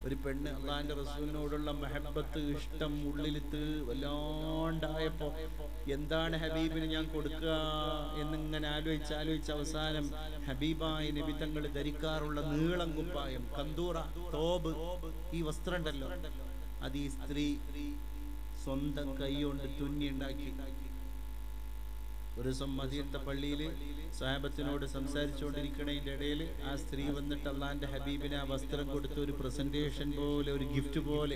ഒരു പെണ്ണ് അള്ളാഹിന്റെ റസൂലിനോടുള്ള മെഹബത്ത് ഇഷ്ടം ഉള്ളിലിത്ത് വല്ലാണ്ടായപ്പോ എന്താണ് ഹബീബിന് ഞാൻ കൊടുക്കുക എന്നിങ്ങനെ ആലോചിച്ച് ആലോചിച്ച് അവസാനം ഹബീബായ നബി തങ്ങൾ ധരിക്കാറുള്ള നീളം കുപ്പായം കന്തൂറ തോബ് ഈ വസ്ത്രം ഉണ്ടല്ലോ അത് ഈ സ്ത്രീ സ്വന്തം കൈ കൊണ്ട് തുന്നി ഉണ്ടാക്കി ഒരു ദിവസം മദീനത്തെ പള്ളിയിൽ സാഹബത്തിനോട് സംസാരിച്ചുകൊണ്ടിരിക്കണതിൻ്റെ ഇടയിൽ ആ സ്ത്രീ വന്നിട്ട് അള്ളാന്റെ ഹബീബിന് ആ വസ്ത്രം കൊടുത്ത് ഒരു പ്രസന്റേഷൻ പോലെ ഒരു ഗിഫ്റ്റ് പോലെ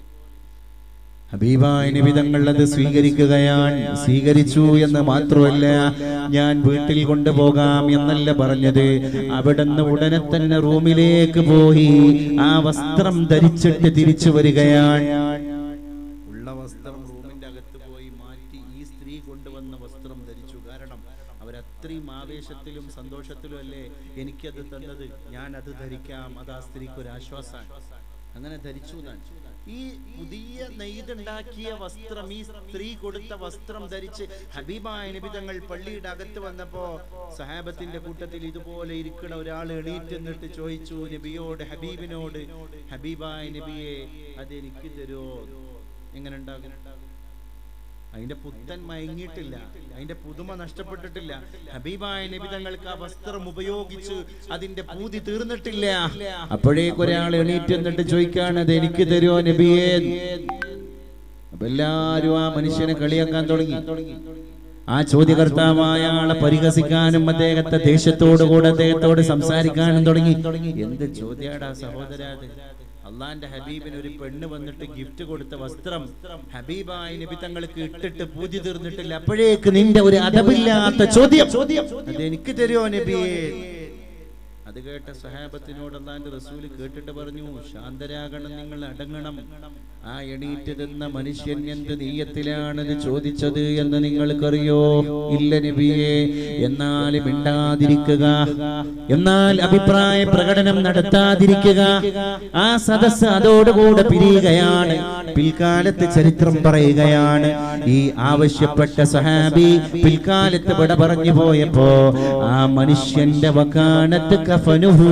ഹബീബായ നിബിതങ്ങൾ അത് സ്വീകരിക്കുകയാണ് സ്വീകരിച്ചു എന്ന് മാത്രമല്ല ഞാൻ വീട്ടിൽ കൊണ്ടുപോകാം എന്നല്ല പറഞ്ഞത് അവിടുന്ന് ഉടനെ തന്നെ റൂമിലേക്ക് പോയി ആ വസ്ത്രം ധരിച്ചിട്ട് തിരിച്ചു വരികയാണ് ഉള്ള വസ്ത്രം റൂമിന്റെ അകത്ത് പോയി മാറ്റി ഈ സ്ത്രീ കൊണ്ടുവന്ന വസ്ത്രം ധരിച്ചു കാരണം അവരത്രയും ആവേശത്തിലും സന്തോഷത്തിലും അല്ലേ എനിക്കത് തന്നത് ഞാൻ അത് ധരിക്കാം അത് ആ സ്ത്രീക്ക് ഒരു ആശ്വാസമാണ് അങ്ങനെ ധരിച്ചു ഞാൻ ഈ പുതിയ നെയ്തുണ്ടാക്കിയ വസ്ത്രം ഈ സ്ത്രീ കൊടുത്ത വസ്ത്രം ധരിച്ച് ഹബീബായ നിബിതങ്ങൾ പള്ളിയുടെ അകത്ത് വന്നപ്പോ സഹാബത്തിന്റെ കൂട്ടത്തിൽ ഇതുപോലെ ഇരിക്കണ ഒരാൾ എണീറ്റ് നിന്നിട്ട് ചോദിച്ചു നബിയോട് ഹബീബിനോട് ഹബീബായ നബിയെ അത് എനിക്ക് തരുമോ എങ്ങനെ ഉണ്ടാകും അതിന്റെ പുത്തൻ മയങ്ങിയിട്ടില്ല അതിന്റെ പുതുമ നഷ്ടപ്പെട്ടിട്ടില്ല ഹബീബായ നബി തങ്ങൾക്ക് ആ വസ്ത്രം ഉപയോഗിച്ച് അതിന്റെ പൂതി തീർന്നിട്ടില്ല അപ്പോഴേക്ക് ഒരാൾ എണീറ്റ് എന്നിട്ട് ചോദിക്കാണ് അത് എനിക്ക് തരുമോ നബിയേ അപ്പൊ എല്ലാരും ആ മനുഷ്യനെ കളിയാക്കാൻ തുടങ്ങി ആ ചോദ്യകർത്താവായ ആളെ പരിഹസിക്കാനും അദ്ദേഹത്തെ ദേഷ്യത്തോടുകൂടെ അദ്ദേഹത്തോട് സംസാരിക്കാനും തുടങ്ങി എന്ത് ചോദ്യാടാ സഹോദരാ അത്? അള്ളാന്റെ ഹബീബിന് ഒരു പെണ്ണ് വന്നിട്ട് ഗിഫ്റ്റ് കൊടുത്ത വസ്ത്രം ഹബീബായ നബി തങ്ങൾക്ക് ഇട്ടിട്ട് പൂജ തീർന്നിട്ടില്ല അപ്പോഴേക്ക് നിന്റെ ഒരു അതപില്ലാത്ത ചോദ്യം അത് എനിക്ക് തരുമോ നബിയേ അത് കേട്ട സഹാബത്തിനോട് അള്ളാന്റെ റസൂല് കേട്ടിട്ട് പറഞ്ഞു ശാന്തരാകണം നിങ്ങൾ അടങ്ങണം ആ എണീറ്റ് നിന്ന മനുഷ്യൻ എന്ത് നീയത്തിലാണത് ചോദിച്ചത് എന്ന് നിങ്ങൾക്കറിയോ ഇല്ല നബിയെ എന്നാൽ മിണ്ടാതിരിക്കുക എന്നാൽ അഭിപ്രായ പ്രകടനം നടത്താതിരിക്കുക ആ സദസ് അതോടുകൂടെ പിരിയുകയാണ് പിൽക്കാലത്ത് ചരിത്രം പറയുകയാണ് ഈ ആവശ്യപ്പെട്ട സഹാബി പിൽക്കാലത്ത് വിട പറഞ്ഞു പോയപ്പോ ആ മനുഷ്യന്റെ വക്കാനത്ത് കഫനുഹു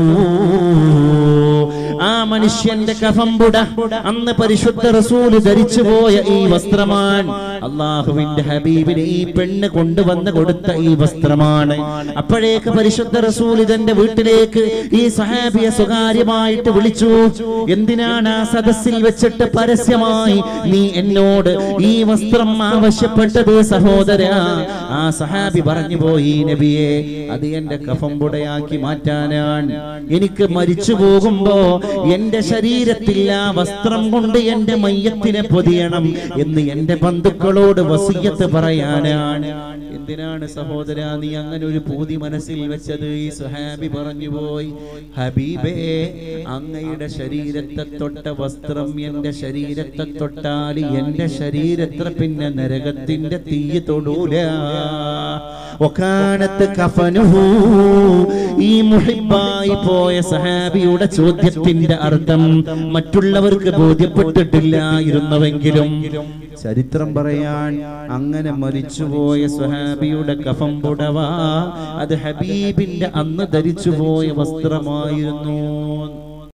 ആ മനുഷ്യന്റെ കഫംപുട അന്ന് പരിശുദ്ധ റസൂല് ധരിച്ചു പോയ ഈ വസ്ത്രമാണ് അള്ളാഹുവിന്റെ ഹബീബിന് ഈ പെണ്ണ് കൊണ്ടുവന്ന് കൊടുത്ത ഈ വസ്ത്രമാണ് അപ്പോഴേക്ക് പരിശുദ്ധ റസൂൽ ഇതെന്റെ വീട്ടിലേക്ക് ഈ സഹാബിയെ സ്വകാര്യമായിട്ട് വിളിച്ചു എന്തിനാണ് ആ സദസ്സിൽ വെച്ചിട്ട് പരസ്യമായി നീ എന്നോട് ഈ വസ്ത്രം ആവശ്യപ്പെട്ടത് സഹോദര ആ സഹാബി പറഞ്ഞു പോയി നബിയെ അത് എന്റെ കഫംപുടയാക്കി മാറ്റാനാണ് എനിക്ക് മരിച്ചു പോകുമ്പോ എന്റെ ശരീരത്തിൽ ആ വസ്ത്രം കൊണ്ട് എന്റെ മയ്യത്തിനെ പൊതിയണം എന്ന് എന്റെ ബന്ധുക്കളോട് വസിയത്ത് പറയാനാണ് എന്തിനാണ് സഹോദര നീ അങ്ങനെ ഒരു പൂതി മനസ്സിൽ വെച്ചത് ഈ സുഹാബി പറഞ്ഞു പോയി ഹബീബേ അങ്ങയുടെ ശരീരത്തെ തൊട്ട വസ്ത്രം എന്റെ ശരീരത്തെ തൊട്ടാൽ എന്റെ ശരീരത്തെ പിന്നെ നരകത്തിന്റെ തീ തൊടൂല ഒക്കാനത്ത് കഫനുഹു ഈ മുഹിബായി പോയ സഹാബിയുടെ ചോദ്യത്തിന്റെ അർത്ഥം മറ്റുള്ളവർക്ക് ബോധ്യപ്പെട്ടിട്ടില്ലായിരുന്നുവെങ്കിലും ചരിത്രം പറയാൻ അങ്ങനെ മരിച്ചുപോയ സുഹാബിയുടെ കഫം പുടവ അത് ഹബീബിന്റെ അന്ന് ധരിച്ചുപോയ വസ്ത്രമായിരുന്നു